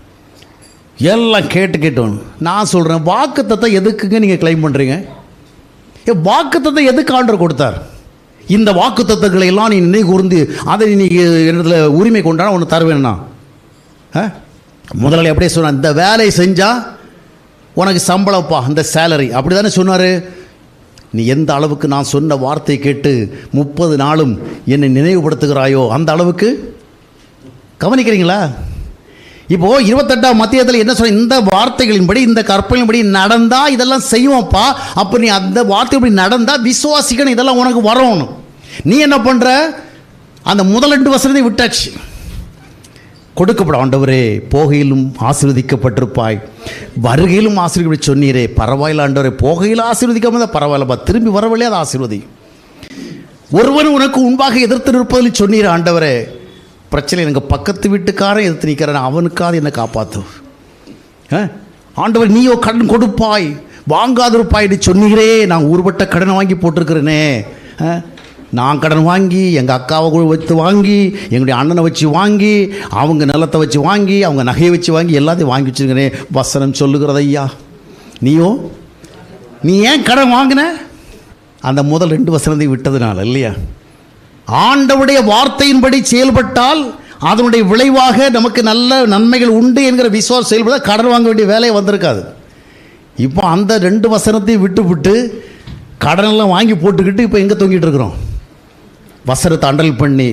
எல்லாம் கேட்டு கேட்டோம் நான் சொல்கிறேன் வாக்குத்தத்தை எதுக்குங்க நீங்கள் கிளைம் பண்ணுறீங்க ஏ வாக்குத்தத்தை எதுக்கு ஆண்டவர் கொடுத்தார் இந்த வாக்குத்தத்தங்களை எல்லாம் நீ நினைவு கூர்ந்து அதை நீ இடத்துல உரிமை கொண்டாட ஒன்று தருவேன்னா ஆ? முதலாளி அப்படியே சொன்னார் இந்த வேலையை செஞ்சால் உனக்கு சம்பளம்ப்பா இந்த சேலரி அப்படி தானே சொன்னார் நீ எந்த அளவுக்கு நான் சொன்ன வார்த்தை கேட்டு முப்பது நாளும் என்னை நினைவுபடுத்துகிறாயோ அந்த அளவுக்கு கவனிக்கிறீங்களா இப்போ இருபத்தெட்டாம் மத்தியத்தில் என்ன சொல்ற இந்த வார்த்தைகளின்படி இந்த கற்பனையின்படி நடந்தா இதெல்லாம் செய்வோம்ப்பா அப்போ நீ அந்த வார்த்தைப்படி நடந்தா விசுவாசிக்கணும் இதெல்லாம் உனக்கு வரணும் நீ என்ன பண்ற அந்த முதல் ரெண்டு வசனத்தை விட்டாச்சு கொடுக்கப்பட ஆண்டவரே போகையிலும் ஆசீர்வதிக்கப்பட்டிருப்பாய் வருகையிலும் ஆசீர்வதி சொன்னீரே பரவாயில்ல ஆண்டவரே போகையில் ஆசீர்வதிக்காம தான் பரவாயில்லப்பா திரும்பி வரவில்லையே அதை ஆசீர்வதி ஒருவன் உனக்கு முன்பாக எதிர்த்து நிற்பதில் சொன்னீர் ஆண்டவரே பிரச்சனை எனக்கு பக்கத்து வீட்டுக்காரன் எதிர்த்து நிற்கிறேன் அவனுக்காவது என்னை காப்பாற்று ஆ? ஆண்டவர் நீயோ கடன் கொடுப்பாய் வாங்காதிருப்பாய்னு சொன்னீரே நான் ஊர்பட்ட கடனை வாங்கி போட்டிருக்கிறேனே ஆ? நான் கடன் வாங்கி எங்கள் அக்காவை கூட வச்சு வாங்கி எங்களுடைய அண்ணனை வச்சு வாங்கி அவங்க நிலத்தை வச்சு வாங்கி அவங்க நகையை வச்சு வாங்கி எல்லாத்தையும் வாங்கி வச்சுருக்கிறேன் வசனம் சொல்லுகிறது ஐயா நீயோ நீ ஏன் கடன் வாங்கின அந்த முதல் ரெண்டு வசனத்தை விட்டதுனால இல்லையா ஆண்டவுடைய வார்த்தையின்படி செயல்பட்டால் அதனுடைய விளைவாக நமக்கு நல்ல நன்மைகள் உண்டு என்கிற விசுவாசம் செயல்பட கடன் வாங்க வேண்டிய வேலையை வந்திருக்காது இப்போ அந்த ரெண்டு வசனத்தையும் விட்டு விட்டு கடனெல்லாம் வாங்கி போட்டுக்கிட்டு இப்போ எங்கே தொங்கிட்டு இருக்கிறோம் வசனத்தை அண்டல் பண்ணி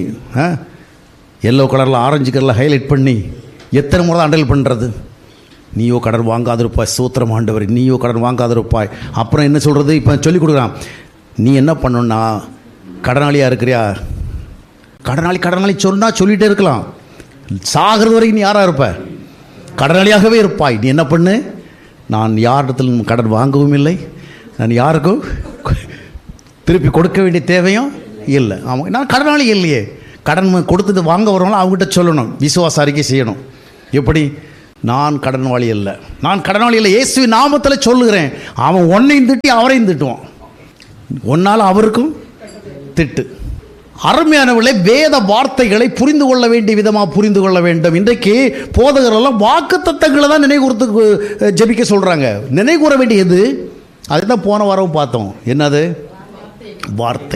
எல்லோ கலரில் ஆரஞ்சு கலரில் ஹைலைட் பண்ணி எத்தனை முறை தான் அண்டல் பண்ணுறது நீயோ கடன் வாங்காதிருப்பாய் சூத்திரம் ஆண்டவர் நீயோ கடன் வாங்காதிருப்பாய் அப்புறம் என்ன சொல்கிறது இப்போ சொல்லிக் கொடுக்குறான் நீ என்ன பண்ணணும்னா கடனாளியாக இருக்கிறியா கடனாளி கடனாளி சொன்னால் சொல்லிகிட்டே இருக்கலாம் சாகிறது வரைக்கும் நீ யாராக இருப்ப கடனாளியாகவே இருப்பாய் நீ என்ன பண்ணு நான் யாரிடத்திலும் கடன் வாங்கவும் இல்லை நான் யாருக்கும் திருப்பி கொடுக்க வேண்டிய தேவையும் இல்லை ஆமாம் நான் கடனாளி இல்லையே கடன் கொடுத்துட்டு வாங்க வரவங்களும் அவங்ககிட்ட சொல்லணும் விசுவாச அறிக்கை செய்யணும் எப்படி நான் கடன்வாளி இல்லை நான் கடனாளி இல்லை இயேசுவின் நாமத்தில் சொல்லுகிறேன் அவன் ஒன்னையும் திட்டி அவரையும் திட்டுவான் ஒன்னால் அவருக்கும் திட்டு அருமையானவர்களே வேத வார்த்தைகளை புரிந்து கொள்ள வேண்டிய விதமாக புரிந்து கொள்ள வேண்டும் இன்றைக்கு போதகரெல்லாம் வாக்கு தத்தங்களை தான் நினைவுறுத்து ஜெபிக்க சொல்கிறாங்க நினைவுகூற வேண்டியது அதுதான் போன வாரம் பார்த்தோம் என்னது வார்த்தை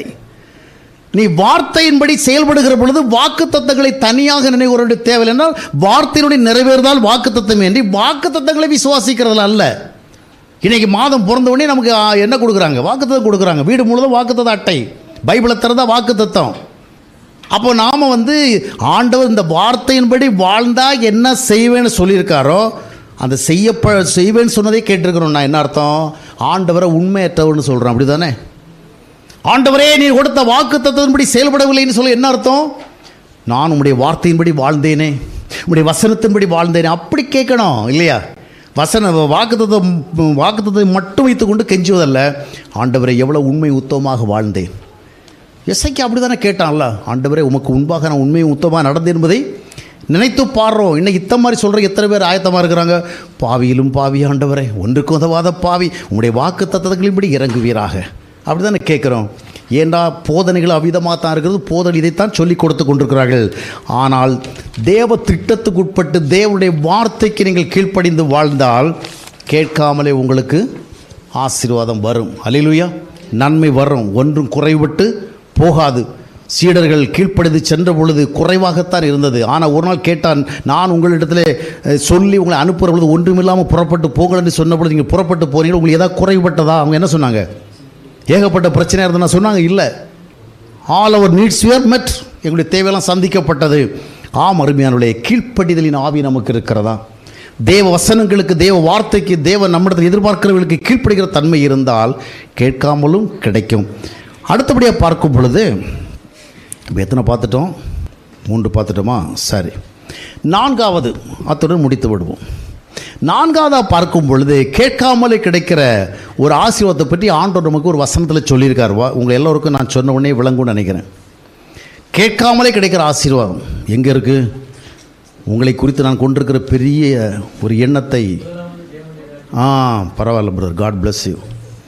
நீ வார்த்தையின்படி செயல்படுகிற பொழுது வாக்கு தத்தங்களை தனியாக நினைவுற வேண்டிய தேவையில்லை என்றால் வார்த்தையினுடைய நிறைவேறுதால் வாக்கு தத்தம் என்று வாக்கு தத்தங்களை விசுவாசிக்கிறதுல அல்ல இன்னைக்கு மாதம் பிறந்த உடனே நமக்கு ஆ, என்ன கொடுக்குறாங்க வாக்குத்தத்தம் கொடுக்குறாங்க வீடு முழுதும் வாக்குத்தத்த அட்டை பைபிளை திறந்தா வாக்குத்தத்தம் அப்போ நாம் வந்து ஆண்டவர் இந்த வார்த்தையின்படி வாழ்ந்தா என்ன செய்வேன்னு சொல்லியிருக்காரோ அந்த செய்யப்ப செய்வேன்னு சொன்னதே கேட்டிருக்கிறோம் நான் என்ன அர்த்தம் ஆண்டவரை உண்மையற்றவர்னு சொல்கிறேன் அப்படி தானே ஆண்டவரே நீ கொடுத்த வாக்கு தத்துவத்தின்படி செயல்படவில்லைன்னு சொல்ல என்ன அர்த்தம் நான் உம்முடைய வார்த்தையின்படி வாழ்ந்தேனே உம்முடைய வசனத்தின்படி வாழ்ந்தேனே அப்படி கேட்கணும் இல்லையா வசன வாக்குத்தத்தம் வாக்குத்தத்தை மட்டும் வைத்துக்கொண்டு கெஞ்சுவதல்ல ஆண்டவரை எவ்வளோ உண்மை உத்தமமாக வாழ்ந்தேன் எஸ்ஐக்கு அப்படி தானே கேட்டான்ல ஆண்டவரே உமக்கு முன்பாக நான் உண்மையும் உத்தமாக நடந்தேன் என்பதை நினைத்து பாடுறோம் இன்னைக்கு இத்த மாதிரி சொல்கிற எத்தனை பேர் ஆயத்தமாக இருக்கிறாங்க பாவியிலும் பாவி ஆண்டவரே ஒன்றுக்கு உதவாத பாவி உங்களுடைய வாக்கு தத்தங்களின்படி இறங்குவீராக அப்படி தானே கேட்குறோம் ஏண்டா போதனைகள் அவ்விதமாக தான் இருக்கிறது போதனை இதைத்தான் சொல்லி கொடுத்து கொண்டிருக்கிறார்கள் ஆனால் தேவ திட்டத்துக்கு உட்பட்டு தேவனுடைய வார்த்தைக்கு நீங்கள் கீழ்ப்படிந்து வாழ்ந்தால் கேட்காமலே உங்களுக்கு ஆசீர்வாதம் வரும் அல்லேலூயா நன்மை வரும் ஒன்றும் குறைவிட்டு போகாது சீடர்கள் கீழ்ப்படிந்து சென்ற பொழுது குறைவாகத்தான் இருந்தது ஆனால் ஒரு நாள் கேட்டான் நான் உங்களிடத்தில் அஹ், சொல்லி உங்களை அனுப்புகிற பொழுது ஒன்றுமில்லாமல் புறப்பட்டு போங்கள் என்று சொன்ன பொழுது நீங்கள் புறப்பட்டு போறீங்க உங்களுக்கு ஏதாவது குறைபட்டதா அவங்க என்ன சொன்னாங்க ஏகப்பட்ட பிரச்சனையாக இருந்ததுன்னா சொன்னாங்க இல்லை ஆல் அவர் நீட்ஸ் யுவர் மெட் எங்களுடைய தேவையெல்லாம் சந்திக்கப்பட்டது ஆம் அருமையானுடைய கீழ்ப்படிதலின் ஆவி நமக்கு இருக்கிறதா தேவ வசனங்களுக்கு தேவ வார்த்தைக்கு தேவ நம்மிடத்தில் எதிர்பார்க்கிறவர்களுக்கு கீழ்ப்படுகிற தன்மை இருந்தால் கேட்காமலும் கிடைக்கும் அடுத்தபடியாக பார்க்கும் பொழுது இப்போ எத்தனை பார்த்துட்டோம் மூன்று பார்த்துட்டோமா சரி நான்காவது அத்துடன் முடித்து விடுவோம் நான்காவதாக பார்க்கும் பொழுது கேட்காமலே கிடைக்கிற ஒரு ஆசீர்வாதத்தை பற்றி ஆண்டவர் நமக்கு ஒரு வசனத்தில் சொல்லியிருக்கார் வா உங்கள் எல்லோருக்கும் நான் சொன்ன உடனே விளங்கும்னு நினைக்கிறேன் கேட்காமலே கிடைக்கிற ஆசீர்வாதம் எங்கே இருக்குது உங்களை குறித்து நான் கொண்டிருக்கிற பெரிய ஒரு எண்ணத்தை ஆ பரவாயில்ல பிரதர் காட் bless யூ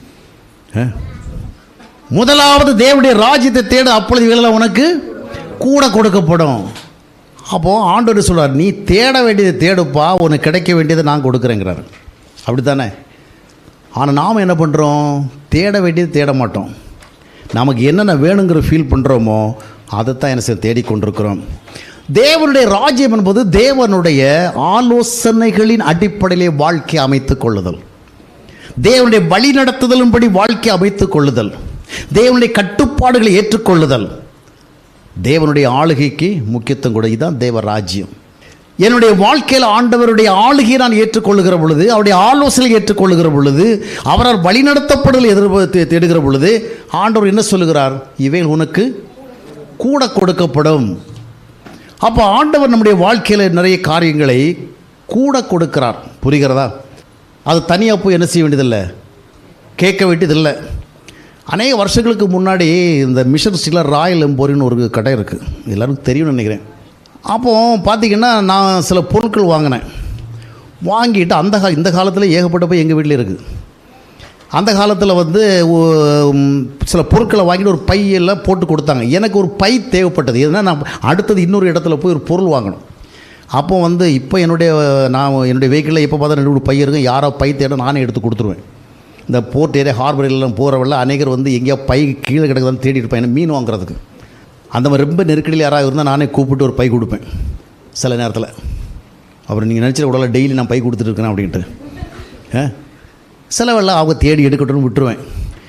முதலாவது தேவனுடைய ராஜ்யத்தை தேடு அப்பொழுது இவைகளெல்லாம் உனக்கு கூட கொடுக்கப்படும் அப்போது ஆண்டவர் சொல்றார் நீ தேட வேண்டியதை தேடுப்பா உனக்கு கிடைக்க வேண்டியதை நான் கொடுக்குறேங்கிறார் அப்படி தானே ஆனால் நாம் என்ன பண்ணுறோம் தேட வேண்டியது தேட மாட்டோம் நமக்கு என்னென்ன வேணுங்கிற ஃபீல் பண்ணுறோமோ அதைத்தான் என்ன செய்ய தேடிக்கொண்டிருக்கிறோம் தேவனுடைய ராஜ்யம் என்பது தேவனுடைய ஆலோசனைகளின் அடிப்படையிலே வாழ்க்கை அமைத்துக் கொள்ளுதல் தேவனுடைய வழி நடத்துதலின்படி வாழ்க்கை அமைத்துக் கொள்ளுதல் தேவனுடைய கட்டுப்பாடுகளை ஏற்றுக்கொள்ளுதல் தேவனுடைய ஆளுகைக்கு முக்கியத்துவம் கூட இதுதான் தேவ ராஜ்யம் என்னுடைய வாழ்க்கையில் ஆண்டவருடைய ஆளுகையை நான் ஏற்றுக்கொள்ளுகிற பொழுது அவருடைய ஆலோசனை ஏற்றுக்கொள்ளுகிற பொழுது அவரால் வழிநடத்தப்படுதல் எதிர்பார்த்து தேடுகிற பொழுது ஆண்டவர் என்ன சொல்லுகிறார் இவைகள் உனக்கு கூட கொடுக்கப்படும் அப்போ ஆண்டவர் நம்முடைய வாழ்க்கையில் நிறைய காரியங்களை கூட கொடுக்கிறார் புரிகிறதா அது தனியாக போய் என்ன செய்ய வேண்டியதில்லை கேட்க வேண்டியதில்லை அநேக வருஷங்களுக்கு முன்னாடி இந்த மிஷன் ஸ்டீலர் ராயல் எம்போரின்னு ஒரு கடை இருக்குது எல்லாருக்கும் தெரியும்னு நினைக்கிறேன் அப்போ பார்த்தீங்கன்னா நான் சில பொருட்கள் வாங்கினேன் வாங்கிட்டு அந்த கா இந்த காலத்தில் ஏகப்பட்ட போய் எங்கள் வீட்டில் இருக்குது அந்த காலத்தில் வந்து ஒ- ம், சில பொருட்களை வாங்கிட்டு ஒரு பையெல்லாம் போட்டு கொடுத்தாங்க எனக்கு ஒரு பை தேவைப்பட்டது எதுனா நான் அடுத்தது இன்னொரு இடத்துல போய் ஒரு பொருள் வாங்கணும் அப்போ வந்து இப்போ என்னுடைய நான் என்னுடைய வெஹிக்கிளில் எப்போ பார்த்தா ரெண்டு மூணு பை இருக்கும் யாரோ பை தேட நானே எடுத்து கொடுத்துருவேன் இந்த போர்ட் ஏரியா ஹார்பர் எல்லாம் போகிறவள்ள அநேகர் வந்து எங்கேயா பை கீழே கிடக்குதான்னு தேடி இருப்பேன் எனக்கு மீன் வாங்குறதுக்கு அந்த மாதிரி ரொம்ப நெருக்கடியில் யாராவது இருந்தால் நானே கூப்பிட்டு ஒரு பை கொடுப்பேன் சில நேரத்தில் அப்புறம் நீங்கள் நினச்சிட உடல டெய்லி நான் பை கொடுத்துட்டு இருக்கேன் அப்படின்ட்டு ஆ சிலவெல்லாம் அவங்க தேடி எடுக்கட்டும்னு விட்டுருவேன்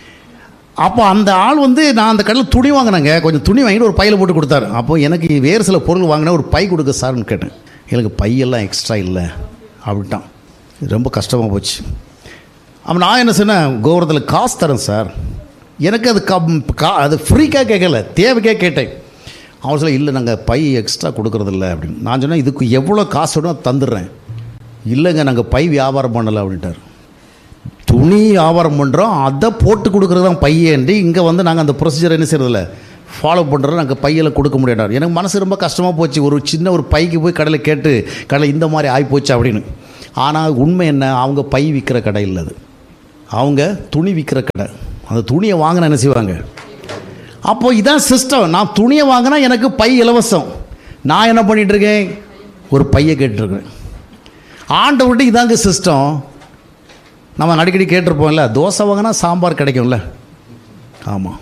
அப்போ அந்த ஆள் வந்து நான் அந்த கடையில் துணி வாங்கினேங்க கொஞ்சம் துணி வாங்கிட்டு ஒரு பையில் போட்டு கொடுத்தாரு அப்போ எனக்கு வேறு சில பொருள் வாங்கினா ஒரு பை கொடுக்க சார்னு கேட்டேன் எனக்கு பையெல்லாம் எக்ஸ்ட்ரா இல்லை அப்படின்ட்டான் ரொம்ப கஷ்டமாக போச்சு அப்போ நான் என்ன சொன்னேன் கோபுரத்தில் காசு தரேன் சார் எனக்கு அது கம் கா அது ஃப்ரீக்காக கேட்கல தேவைக்கே கேட்டேன் அவன் சொல்ல இல்லை நாங்கள் பை எக்ஸ்ட்ரா கொடுக்குறதில்ல அப்படின்னு நான் சொன்னேன் இதுக்கு எவ்வளோ காசு வேணும் தந்துடுறேன் இல்லைங்க நாங்கள் பை வியாபாரம் பண்ணலை அப்படின்ட்டார் துணி வியாபாரம் பண்ணுறோம் அதை போட்டு கொடுக்குறது தான் பையன்ட்டு இங்கே வந்து நாங்கள் அந்த ப்ரொசீஜர் என்ன செய்யறதில்ல ஃபாலோ பண்ணுறோம் நாங்கள் பையில் கொடுக்க முடியாது எனக்கு மனசு ரொம்ப கஷ்டமாக போச்சு ஒரு சின்ன ஒரு பைக்கு போய் கடையில் கேட்டு கடையில் இந்த மாதிரி ஆகி போச்சு அப்படின்னு ஆனால் உண்மை என்ன அவங்க பை விற்கிற கடை இல்லை அது அவங்க துணி விற்கிற கடை அந்த துணியை வாங்கினா என்ன செய்வாங்க அப்போ இதான் சிஸ்டம் நான் துணியை வாங்கினா எனக்கு பை இலவசம் நான் என்ன பண்ணிட்டு இருக்கேன் ஒரு பையை கேட்டுருக்கேன் ஆண்டவர்கிட்ட இதாங்க சிஸ்டம் நம்ம அடிக்கடி கேட்டிருப்போம்ல தோசை வாங்கினா சாம்பார் கிடைக்கும்ல ஆமாம்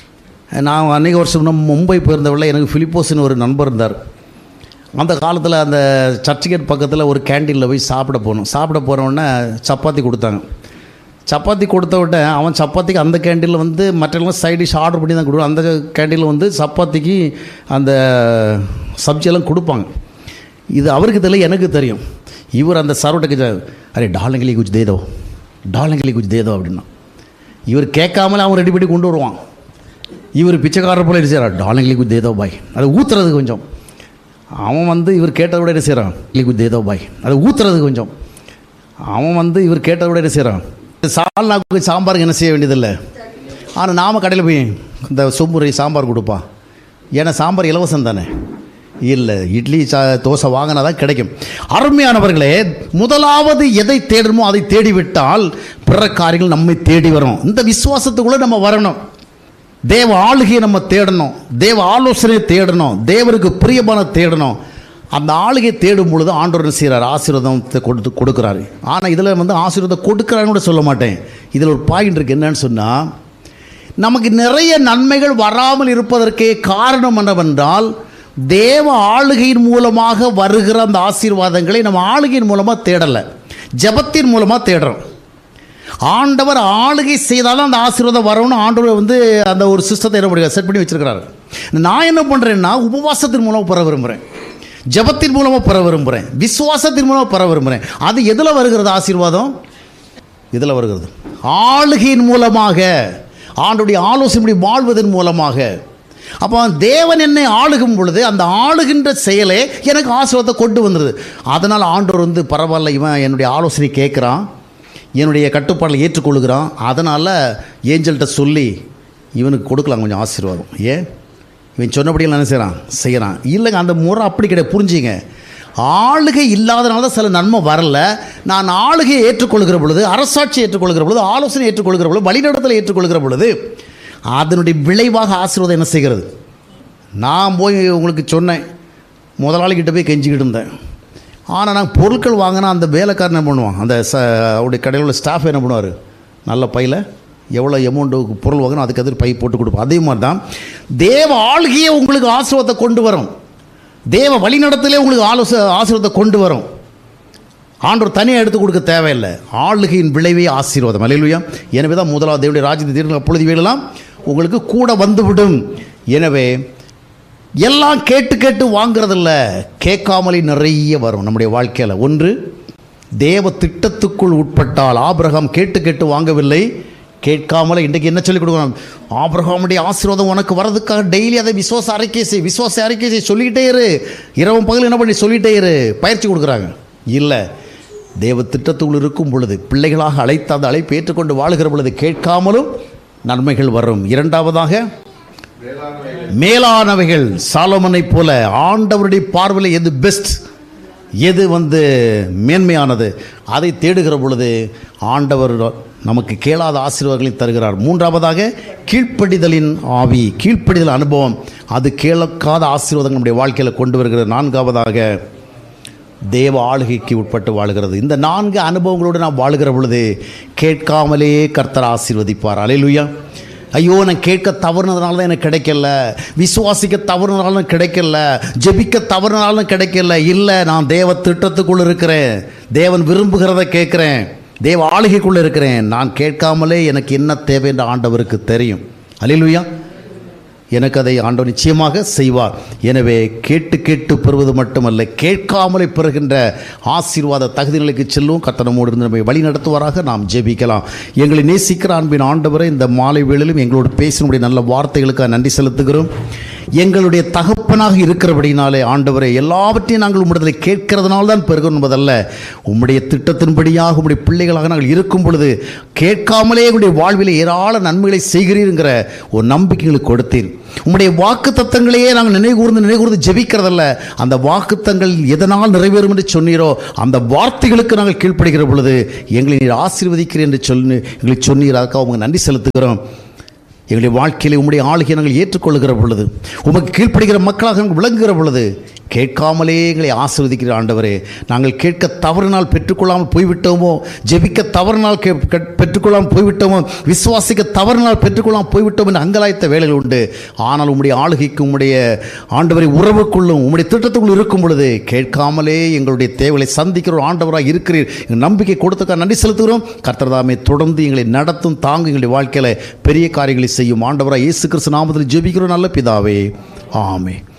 நான் அன்றைக்கி வருஷம் நம்ம மும்பை போயிருந்தவள்ள எனக்கு ஃபிலிப்போஸ்னு ஒரு நண்பர் இருந்தார் அந்த காலத்தில் அந்த சர்ச் கேட் பக்கத்தில் ஒரு கேண்டீனில் போய் சாப்பிட போகணும் சாப்பிட போகிறவொடனே சப்பாத்தி கொடுத்தாங்க சப்பாத்தி கொடுத்த உடனே அவன் சப்பாத்திக்கு அந்த கேண்டீனில் வந்து மற்றவங்க சைட் டிஷ் ஆர்டர் பண்ணி தான் கொடுக்கும் அந்த கேண்டீனில் வந்து சப்பாத்திக்கு அந்த சப்ஜியெல்லாம் கொடுப்பாங்க இது அவருக்கு தெரியல எனக்கு தெரியும் இவர் அந்த சர்வட்டுக்கு அரே டாலங்கிலி குச் தேதோ டாலங்கிலி குச் தேதோ அப்படின்னா இவர் கேட்காமலே அவன் ரெடி பண்ணி கொண்டு வருவான் இவர் பிச்சைக்காரர் போல என்ன செய்கிறார் டாலங்கிலி குச் தேதோ பாய் அதை ஊற்றுறது கொஞ்சம் அவன் வந்து இவர் கேட்டதை விட என்ன செய்கிறான் இல்லை குச் தேதோ பாய் அதை ஊற்றுறது கொஞ்சம் அவன் வந்து இவர் கேட்டதை விட என்ன செய்கிறான் சால்னாக்கு சாம்பாருக்கு என்ன செய்ய வேண்டியதில்லை ஆனால் நாம் கடையில் போய் இந்த சொம்புரை சாம்பார் கொடுப்பான் ஏன்னா சாம்பார் இலவசம் தானே இல்லை இட்லி சா தோசை வாங்கினா தான் கிடைக்கும் அருமையானவர்களே முதலாவது எதை தேடணுமோ அதை தேடிவிட்டால் பிற காரியங்கள் நம்மை தேடி வரும் இந்த விசுவாசத்துக்குள்ளே நம்ம வரணும் தேவ ஆளுகையை நம்ம தேடணும் தேவ ஆலோசனையை தேடணும் தேவருக்கு பிரியமான தேடணும் அந்த ஆளுகையை தேடும் பொழுது ஆண்டவர் என்ன செய்கிறார் ஆசீர்வாதத்தை கொடுத்து கொடுக்குறாரு ஆனால் இதில் வந்து ஆசீர்வாதம் கொடுக்குறான்னு கூட சொல்ல மாட்டேன் இதில் ஒரு பாயிண்ட் இருக்குது என்னன்னு சொன்னால் நமக்கு நிறைய நன்மைகள் வராமல் இருப்பதற்கே காரணம் என்னவென்றால் தேவ ஆளுகையின் மூலமாக வருகிற அந்த ஆசீர்வாதங்களை நம்ம ஆளுகையின் மூலமாக தேடலை ஜெபத்தின் மூலமாக தேடுறோம் ஆண்டவர் ஆளுகை செய்தாலும் அந்த ஆசீர்வாதம் வரணும்னு ஆண்டவர் வந்து அந்த ஒரு சிஸ்டத்தை என்ன பண்ணி செட் பண்ணி வச்சிருக்கிறாரு நான் என்ன பண்ணுறேன்னா உபவாசத்தின் மூலமாக பெற விரும்புகிறேன் ஜெபத்தின் மூலமாக பெற விரும்புகிறேன் விசுவாசத்தின் மூலமாக பெற விரும்புகிறேன் அது எதில் வருகிறது ஆசீர்வாதம் இதில் வருகிறது ஆளுகையின் மூலமாக ஆண்டுடைய ஆலோசனை வாழ்வதன் மூலமாக அப்போ தேவன் என்னை ஆளுகும் பொழுது அந்த ஆளுகின்ற செயலே எனக்கு ஆசீர்வாதத்தை கொண்டு வந்துடுது அதனால் ஆண்டவர் வந்து பரவாயில்ல இவன் என்னுடைய ஆலோசனை கேட்குறான் என்னுடைய கட்டுப்பாடலை ஏற்றுக்கொள்கிறான் அதனால் ஏஞ்சல்கிட்ட சொல்லி இவனுக்கு கொடுக்கலாம் கொஞ்சம் ஆசீர்வாதம் ஏன் இவன் சொன்னபடியெல்லாம் என்ன செய்கிறான் செய்கிறான் இல்லைங்க அந்த முறை அப்படி கிடையாது புரிஞ்சுங்க ஆளுகை இல்லாதனால தான் சில நன்மை வரல நான் ஆளுகையை ஏற்றுக்கொள்கிற பொழுது அரசாட்சி ஏற்றுக்கொள்கிற பொழுது ஆலோசனை ஏற்றுக்கொள்கிற பொழுது வழிநடத்தலை ஏற்றுக்கொள்கிற பொழுது அதனுடைய விளைவாக ஆசீர்வாதம் என்ன செய்கிறது நான் போய் உங்களுக்கு சொன்னேன் முதலாளிகிட்ட போய் கெஞ்சிக்கிட்டு இருந்தேன் ஆனால் நான் பொருட்கள் வாங்கினா அந்த வேலைக்காரன் என்ன பண்ணுவான் அந்த ச அவருடைய கடையில் உள்ள ஸ்டாஃப் என்ன பண்ணுவார் நல்ல பையில் எவ்வளோ அமௌண்ட்டு பொருள் வாங்கணும் அதுக்கு எதிர் பை போட்டு கொடுப்போம் அதே மாதிரி தான் தேவ ஆளுகையே உங்களுக்கு ஆசீர்வாதத்தை கொண்டு வரும் தேவ வழிநடத்திலே உங்களுக்கு ஆலோச ஆசீர்வாதத்தை கொண்டு வரும் ஆண்டவர் தனியாக எடுத்து கொடுக்க தேவையில்லை ஆளுகையின் விளைவே ஆசீர்வாதம் அல்லையா எனவே தான் முதலாவது தேவனுடைய ராஜ்யத்தை தீர்வு அப்பொழுது வேலாம் உங்களுக்கு கூட வந்துவிடும் எனவே எல்லாம் கேட்டு கேட்டு வாங்குறதில்ல கேட்காமலே நிறைய வரும் நம்முடைய வாழ்க்கையில் ஒன்று தேவ திட்டத்துக்குள் உட்பட்டால் ஆபிரகாம் கேட்டு கேட்டு வாங்கவில்லை கேட்காமலே இன்றைக்கு என்ன சொல்லிக் கொடுக்கணும் ஆபிரகாமுடைய ஆசீர்வாதம் உனக்கு வரதுக்காக டெய்லி அதை விசுவாச அறிக்கை செய் விசுவாச அறிக்கை செய் சொல்லிக்கிட்டே இரு இரவும் பகல் என்ன பண்ணி சொல்லிகிட்டே இரு பயிற்சி கொடுக்குறாங்க இல்லை தேவ திட்டத்துக்குள் இருக்கும் பொழுது பிள்ளைகளாக அழைத்த அந்த அழைப்பு ஏற்றுக்கொண்டு வாழுகிற பொழுது கேட்காமலும் நன்மைகள் வரும் இரண்டாவதாக மேலானவைகள் சாலமனைப் போல ஆண்டவருடைய பார்வையில் எது பெஸ்ட் எது வந்து மேன்மையானது அதை தேடுகிற பொழுது ஆண்டவர் நமக்கு கேளாத ஆசீர்வாதங்களை தருகிறார் மூன்றாவதாக கீழ்ப்படிதலின் ஆவி கீழ்ப்படிதல் அனுபவம் அது கேளக்காத ஆசீர்வாதங்கள் நம்முடைய வாழ்க்கையில் கொண்டு வருகிறது நான்காவதாக தேவ ஆளுகைக்கு உட்பட்டு வாழுகிறது இந்த நான்கு அனுபவங்களோடு நாம் வாழுகிற பொழுது கேட்காமலே கர்த்தர் ஆசீர்வதிப்பார் அலையிலுயா ஐயோ நான் கேட்க தவறுனதுனால தான் எனக்கு கிடைக்கல விசுவாசிக்க தவறுனாலும் கிடைக்கல ஜெபிக்க தவறுனாலும் கிடைக்கல இல்லை நான் தேவ திட்டத்துக்குள்ள இருக்கிறேன் தேவன் விரும்புகிறத கேட்குறேன் தேவ ஆளுகைக்குள்ளே இருக்கிறேன் நான் கேட்காமலே எனக்கு என்ன தேவை என்று ஆண்டவருக்கு தெரியும் அலிலுயா எனக்கு அதை ஆண்டவர் நிச்சயமாக செய்வார் எனவே கேட்டு கேட்டு பெறுவது மட்டுமல்ல கேட்காமலே பெறுகின்ற ஆசீர்வாத தகுதி நிலைக்கு செல்லும் கத்தனமோடு இருந்து நம்மை வழி நடத்துவாராக நாம் ஜெபிக்கலாம் எங்களை நேசிக்கிற அன்பின் ஆண்டவரை இந்த மாலை வேளையிலும் எங்களோடு பேசினுடைய நல்ல வார்த்தைகளுக்காக நன்றி செலுத்துகிறோம் எங்களுடைய தகப்பனாக இருக்கிறபடினாலே ஆண்டவரே எல்லாவற்றையும் நாங்கள் உம்மிடத்தில் கேட்கிறதுனால தான் பெருகும் என்பதல்ல உம்முடைய திட்டத்தின்படியாக உம்முடைய பிள்ளைகளாக நாங்கள் இருக்கும் பொழுது கேட்காமலே எங்களுடைய வாழ்வில் ஏராள நன்மைகளை செய்கிறீருங்கிற ஒரு நம்பிக்கை எங்களுக்கு கொடுத்தீர் உம்முடைய வாக்கு தத்தங்களையே நாங்கள் நினைகூர்ந்து நினைகூர்ந்து ஜெபிக்கிறதல்ல அந்த வாக்குத்தங்கள் எதனால் நிறைவேறும் என்று சொன்னீரோ அந்த வார்த்தைகளுக்கு நாங்கள் கீழ்ப்படுகிற பொழுது எங்களை நீர் ஆசீர்வதிக்கிறேன் என்று சொல்லி எங்களுக்கு சொன்னீர் அதுக்காக உங்க நன்றி செலுத்துகிறோம் எங்களுடைய வாழ்க்கையிலே உம்முடைய ஆளுகை நாங்கள் ஏற்றுக்கொள்ளுகிற பொழுது உமக்கு கீழ்ப்படுகிற மக்களாக நாங்கள் விளங்குகிற பொழுது கேட்காமலே எங்களை ஆசீர்வதிக்கிற ஆண்டவரே நாங்கள் கேட்க தவறினால் பெற்றுக்கொள்ளாமல் போய்விட்டோமோ ஜெபிக்க தவறினால் கே- கே- பெற்றுக்கொள்ளாமல் போய்விட்டோமோ விசுவாசிக்க தவறினால் பெற்றுக்கொள்ளாமல் போய்விட்டோம் என்று அங்கலாய்த்த வேலைகள் உண்டு ஆனால் உம்முடைய ஆளுகைக்கும் உம்முடைய ஆண்டவரை உறவுக்குள்ளும் உம்முடைய திட்டத்துக்குள் இருக்கும் பொழுது கேட்காமலே எங்களுடைய தேவைகளை சந்திக்கிற ஒரு ஆண்டவராக இருக்கிறீர் எங்கள் நம்பிக்கை கொடுத்தக்க நன்றி செலுத்துகிறோம் கர்த்தர்தாமே தொடர்ந்து எங்களை நடத்தும் தாங்க எங்களுடைய வாழ்க்கையில பெரிய காரியங்களை செய்யும் ஆண்டவராக இயேசு கிறிஸ்து நாமத்தில் ஜெபிக்கிறோம் நல்ல பிதாவே ஆமே